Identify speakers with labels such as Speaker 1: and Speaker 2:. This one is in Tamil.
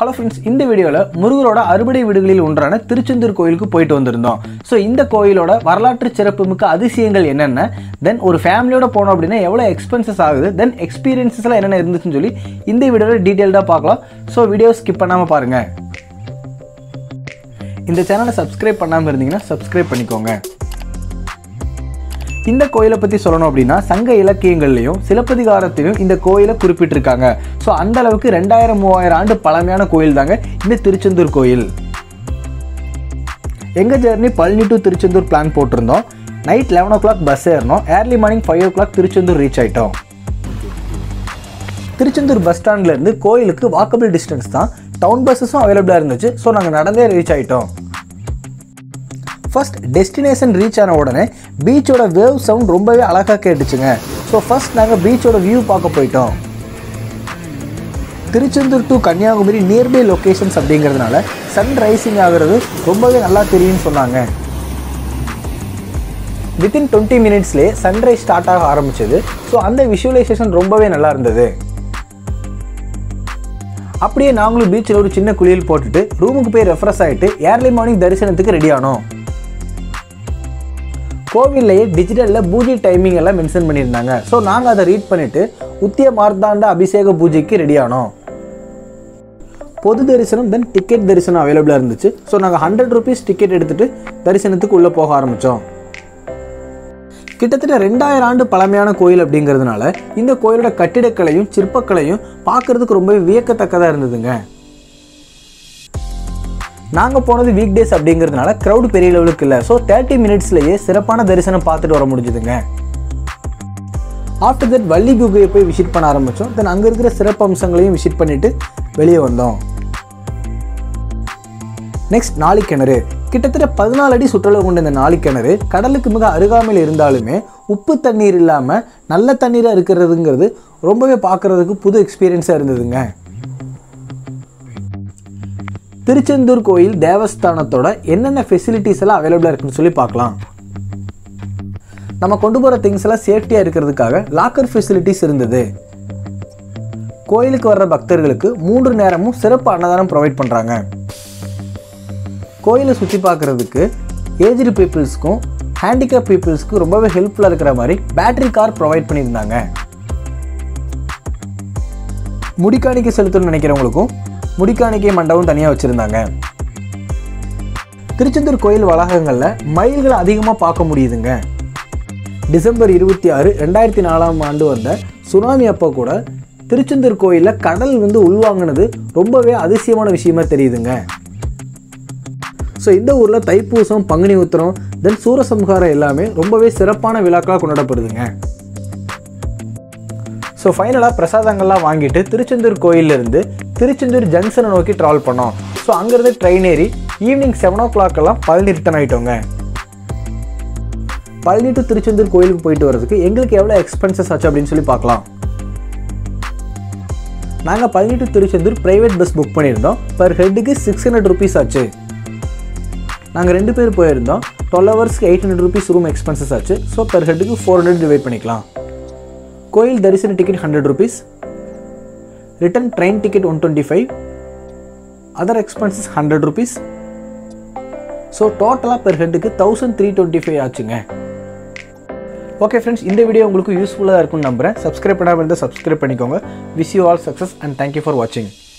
Speaker 1: ஹலோ ஃப்ரெண்ட்ஸ் இந்த வீடியோவில் முருகரோட அறுபடை வீடுகளில் ஒன்றான திருச்செந்தூர் கோயிலுக்கு போயிட்டு வந்திருந்தோம் ஸோ இந்த கோயிலோட வரலாற்று சிறப்புமிக்க அதிசயங்கள் என்னென்ன தென் ஒரு ஃபேமிலியோட போனோம் அப்படின்னா எவ்வளோ எக்ஸ்பென்சஸ் ஆகுது தென் எக்ஸ்பீரியன்சஸ்லாம் என்னென்ன இருந்துச்சுன்னு சொல்லி இந்த வீடியோவில் டீட்டெயில்டாக பார்க்கலாம் ஸோ வீடியோ ஸ்கிப் பண்ணாமல் பாருங்கள் இந்த சேனலை சப்ஸ்கிரைப் பண்ணாமல் இருந்தீங்கன்னா சப்ஸ்கிரைப் பண்ணிக்கோங்க இந்த கோயிலை பற்றி சொல்லணும் அப்படின்னா சங்க இலக்கியங்கள்லையும் சிலப்பதிகாரத்திலையும் இந்த கோயிலை குறிப்பிட்டிருக்காங்க ஸோ அந்த அளவுக்கு ரெண்டாயிரம் மூவாயிரம் ஆண்டு பழமையான கோயில் தாங்க இந்த திருச்செந்தூர் கோயில் எங்கள் journey Palani to Tiruchendur plan போட்டிருந்தோம் night eleven o'clock bus ஏறணும் early morning five o'clock Tiruchendur reach ஆயிட்டோம் திருச்செந்தூர் பஸ் ஸ்டாண்ட்லேருந்து கோயிலுக்கு வாக்கபிள் டிஸ்டன்ஸ் தான் டவுன் பஸ்ஸஸும் அவைலபிளாக இருந்துச்சு ஸோ நாங்கள் நடந்தே ரீச் ஆகிட்டோம் ஃபர்ஸ்ட் டெஸ்டினேஷன் ரீச் ஆன உடனே பீச்சோட வேவ் சவுண்ட் ரொம்பவே அழகாக கேட்டுச்சுங்க ஸோ ஃபர்ஸ்ட் நாங்கள் பீச்சோட வியூ பார்க்க போயிட்டோம் Tiruchendur to Kanyakumari nearby locations அப்படிங்கிறதுனால சன் ரைசிங் ஆகிறது ரொம்பவே நல்லா தெரியும்னு சொன்னாங்க வித்தின் டுவெண்ட்டி மினிட்ஸ்லேயே சன்ரைஸ் ஸ்டார்ட் ஆக ஆரம்பிச்சது ஸோ அந்த விஷுவலைசேஷன் ரொம்பவே நல்லா இருந்தது அப்படியே நாங்களும் பீச்சில் ஒரு சின்ன குளியல் போட்டுட்டு ரூமுக்கு போய் ரெஃப்ரெஷ் ஆகிட்டு ஏர்லி மார்னிங் தரிசனத்துக்கு ரெடி ஆனோம் கோவில்லையே டிஜிட்டலில் பூஜை டைமிங் எல்லாம் மென்ஷன் பண்ணியிருந்தாங்க ஸோ நாங்கள் அதை ரீட் பண்ணிவிட்டு உத்திய மார்த்தாண்ட அபிஷேக பூஜைக்கு ரெடி ஆனோம் பொது தரிசனம் தென் டிக்கெட் தரிசனம் அவைலபிளாக இருந்துச்சு ஸோ நாங்கள் ஹண்ட்ரட் ருபீஸ் டிக்கெட் எடுத்துகிட்டு தரிசனத்துக்கு உள்ளே போக ஆரம்பித்தோம் கிட்டத்தட்ட ரெண்டாயிரம் ஆண்டு பழமையான கோயில் அப்படிங்கிறதுனால இந்த கோயிலோட கட்டிடக்கலையும் சிற்பக்கலையும் பார்க்கறதுக்கு ரொம்பவே வியக்கத்தக்கதாக இருந்ததுங்க நாங்கள் போனது வீக் டேஸ் அப்படிங்கிறதுனால க்ரௌட் பெரிய லெவலுக்கு இல்லை ஸோ தேர்ட்டி மினிட்ஸ்லேயே சிறப்பான தரிசனம் பார்த்துட்டு வர முடிஞ்சுதுங்க ஆஃப்டர் தட் வள்ளி குகையை போய் விசிட் பண்ண ஆரம்பித்தோம் தென் அங்கே இருக்கிற சிறப்பு அம்சங்களையும் விசிட் பண்ணிவிட்டு வெளியே வந்தோம் நெக்ஸ்ட் நாளிக்கிணறு கிட்டத்தட்ட பதினாலு அடி சுற்றளவு கொண்ட இந்த நாளிக்கிணறு கடலுக்கு மிக அருகாமையில் இருந்தாலுமே உப்பு தண்ணீர் இல்லாமல் நல்ல தண்ணீராக இருக்கிறதுங்கிறது ரொம்பவே பார்க்குறதுக்கு புது எக்ஸ்பீரியன்ஸாக இருந்ததுங்க திருச்செந்தூர் கோயில் தேவஸ்தானத்தோட என்னென்ன ஃபெசிலிட்டிஸ் எல்லாம் அவைலபிளாக இருக்குன்னு சொல்லி பார்க்கலாம் நம்ம கொண்டு போகிற திங்ஸ் எல்லாம் சேஃப்டியாக இருக்கிறதுக்காக லாக்கர் ஃபெசிலிட்டிஸ் இருந்தது கோயிலுக்கு வர்ற பக்தர்களுக்கு மூன்று நேரமும் சிறப்பு அன்னதானம் ப்ரொவைட் பண்ணுறாங்க கோயிலை சுற்றி பார்க்குறதுக்கு ஏஜ்டு பீப்புள்ஸ்க்கும் ஹேண்டிகேப் பீப்புள்ஸ்க்கு ரொம்பவே ஹெல்ப்ஃபுல்லாக இருக்கிற மாதிரி பேட்டரி கார் ப்ரொவைட் பண்ணியிருந்தாங்க முடிக்காணிக்கை செலுத்தணும்னு நினைக்கிறவங்களுக்கும் முடிக்காணிக்கை மண்டபம் தனியாக வச்சுருந்தாங்க திருச்செந்தூர் கோயில் வளாகங்களில் மயில்களை அதிகமாக பார்க்க முடியுதுங்க டிசம்பர் இருபத்தி ஆறு ரெண்டாயிரத்தி நாலாம் ஆண்டு வந்த சுனாமி அப்போ கூட திருச்செந்தூர் கோயிலில் கடல் வந்து உள்வாங்கினது ரொம்பவே அதிசயமான விஷயமா தெரியுதுங்க ஸோ இந்த ஊரில் தைப்பூசம் பங்குனி உத்திரம் தென் சூரசம்ஹாரம் எல்லாமே ரொம்பவே சிறப்பான விழாக்களாக கொண்டாடப்படுதுங்க ஸோ ஃபைனலாக பிரசாதங்கள்லாம் வாங்கிட்டு திருச்செந்தூர் கோயிலிருந்து திருச்செந்தூர் ஜங்ஷனை நோக்கி ட்ராவல் பண்ணோம் ஸோ அங்கேருந்து ட்ரெயின் ஏறி ஈவினிங் செவன் ஓ கிளாக்கெல்லாம் பழனி ரிட்டன் ஆகிட்டோங்க பழனி டு திருச்செந்தூர் கோயிலுக்கு போயிட்டு வரதுக்கு எங்களுக்கு எவ்வளோ எக்ஸ்பென்சஸ் ஆச்சு அப்படின்னு சொல்லி பார்க்கலாம் நாங்கள் Palani to Tiruchendur private bus book பண்ணியிருந்தோம் பர் ஹெட்டுக்கு சிக்ஸ் ஹண்ட்ரட் ருபீஸ் ஆச்சு நாங்கள் ரெண்டு பேர் போயிருந்தோம் டுவெல் ஹவர்ஸ்க்கு eight hundred rupees room expenses so ஸோ பெர் ஹெட்டுக்கு ஃபோர் ஹண்ட்ரட் டிவைட் பண்ணிக்கலாம் கோயில் தரிசன ticket hundred rupees return train ticket one twenty five other expenses hundred rupees so டோட்டலாக பெர் ஹெட்டுக்கு தௌசண்ட் த்ரீ டுவெண்ட்டி ஃபைவ் ஆச்சுங்க ஓகே ஃப்ரெண்ட்ஸ் இந்த வீடியோ உங்களுக்கு யூஸ்ஃபுல்லாக இருக்கும்னு நம்புகிறேன் சப்ஸ்கிரைப் பண்ணாமல் இருந்தால் சப்ஸ்கிரைப் பண்ணிக்கோங்க wish you all success and thank you for வாட்சிங்